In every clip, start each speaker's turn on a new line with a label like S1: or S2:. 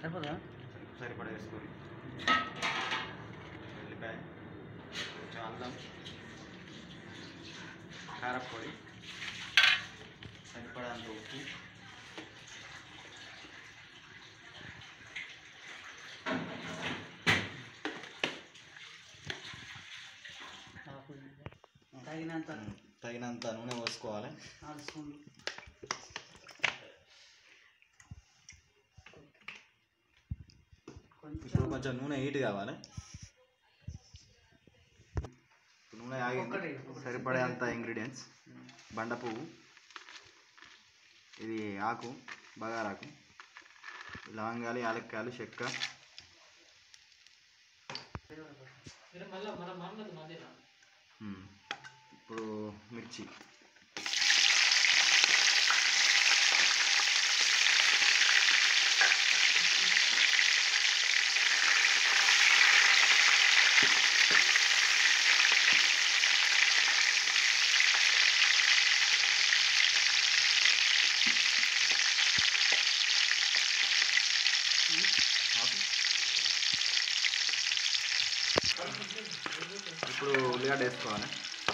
S1: సరిపోదా
S2: సరిపడా వేసుకొని ఉల్లిపాయ కొంచెం అల్లం కారపొడి సరిపడంత ఉప్పు
S1: తగినంత
S2: తగినంత నూనె పోసుకోవాలి
S1: నాలుగు స్పూన్లు
S2: ఇప్పుడు
S1: కొంచెం
S2: కొంచెం నూనె హీట్ కావాలి ఇప్పుడు నూనె ఆగింది
S1: ఒక్కటి, ఒకటి.
S2: సరిపడేంత ఇంగ్రీడియంట్స్ బండ పువ్వు ఇది ఆకు బగారాకు లవంగాలు యాలక్కాయలు చెక్క ఉమ్. ఇప్పుడు మిర్చి ఆకు. ఇప్పుడు ఉల్లిగడ్డ వేసుకోవాలి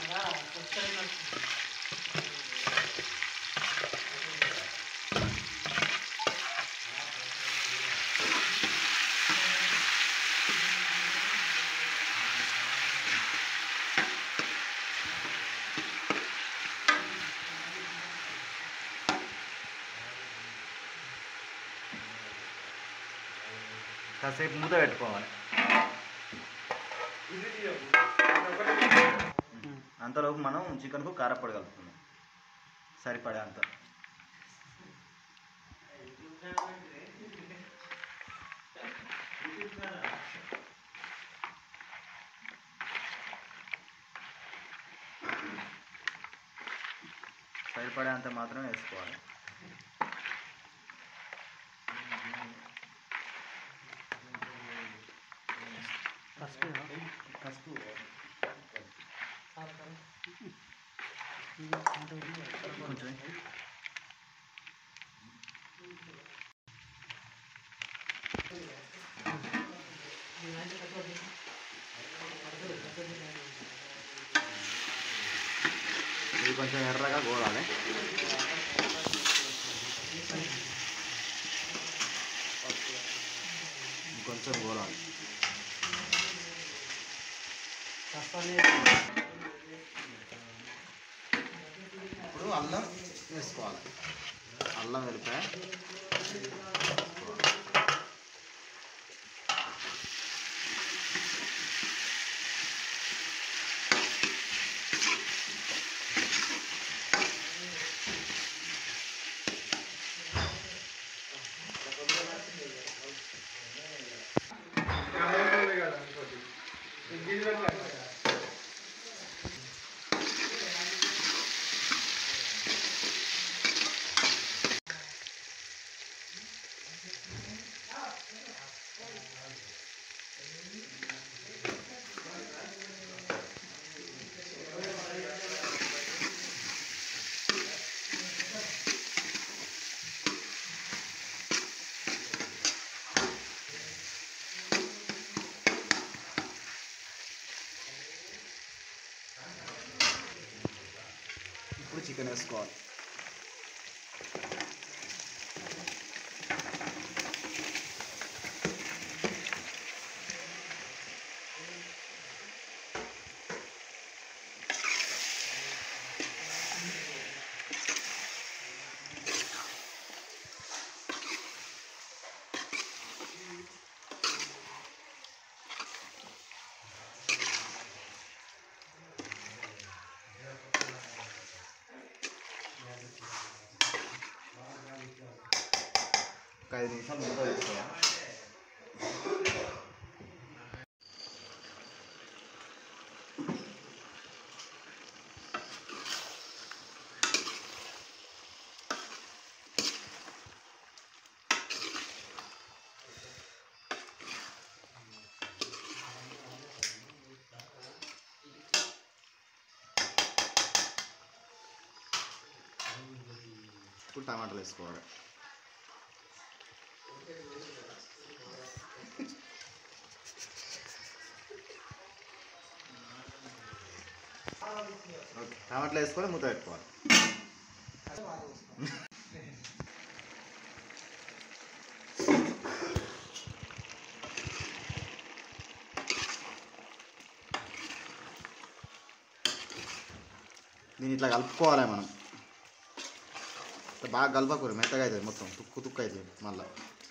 S2: కాసేపు మూత పెట్టుకోవాలి అంతలోపు మనం చికెన్కు కారపొడి కలుపుకుందాం సరిపడే అంత సరిపడే అంత మాత్రమే వేసుకోవాలి
S1: పసుపు
S2: పసుపు కొంచెం ఇది కొంచెం ఎర్రగా గోలాలి కొంచెం గోలాలి ఇప్పుడు అల్లం వేసుకోవాలి అల్లం వెల్లిపాయ ఇప్పుడు చికెన్ వేసుకోవాలి ఒక ఐదు నిమిషాలు మూత వేసుకోవాలి ఇప్పుడు టమాటాలు వేసుకోవాలి టమాటాలు వేసుకొని మూత పెట్టుకోవాలి దీన్ని ఇట్లా కలుపుకోవాలి మనం ఇట్లా బాగా కలపకూరు మెత్తగా అవుతుంది మొత్తం తుక్కు తుక్కు అవుతుంది మళ్ళీ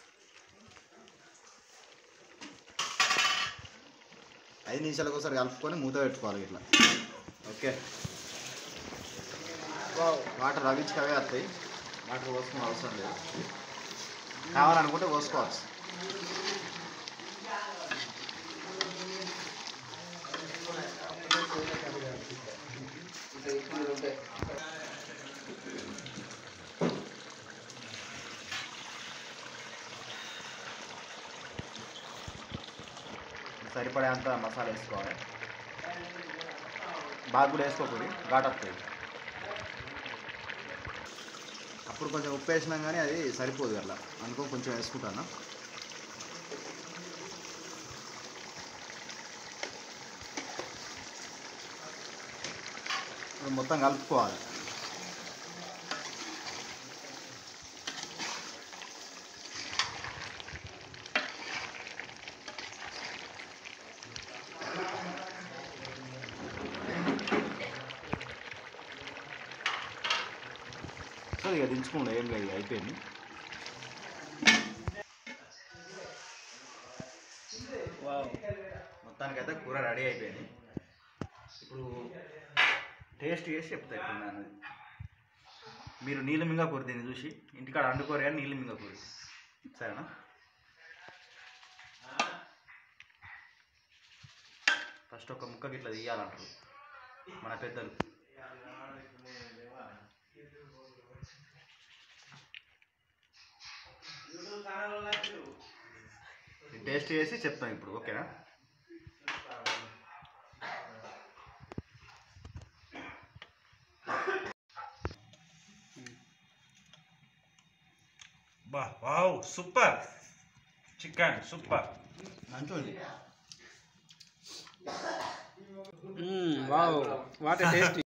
S2: ఐదు నిమిషాలకు ఒకసారి కలుపుకొని మూత పెట్టుకోవాలి ఇట్లా ఓకే వాటర్ రవించకవే వస్తాయి వాటర్ పోసుకునే అవసరం లేదు కావాలనుకుంటే పోసుకోవచ్చు సరిపడేంత మసాలా వేసుకోవాలి బాగా కూడా వేసుకోకూడదు ఘాట్ వస్తుంది అప్పుడు కొంచెం ఉప్పు వేసినాం కానీ అది సరిపోదు అట్లా అనుకో కొంచెం వేసుకుంటాను ఇప్పుడు మొత్తం కలుపుకోవాలి సో ఇక దించుకుండా ఏం లేదు అయిపోయింది మొత్తానికైతే కూర రెడీ అయిపోయింది ఇప్పుడు టేస్ట్ చేసి చెప్తా ఇప్పుడు నేను మీరు నీళ్ళు మింగ కూర దీన్ని చూసి ఇంటికాడ వండుకోరు కానీ నీళ్ళు మింగ కూర సరేనా ఫస్ట్ ఒక ముక్క గిట్ల తీయాలంటారు మన పెద్దలు టేస్ట్ చేసి చెప్తాను ఇప్పుడు ఓకేనా
S3: బా వావ్ సూపర్ చికెన్ సూపర్
S2: మంచిది
S4: వావ్ వాట్ టేస్ట్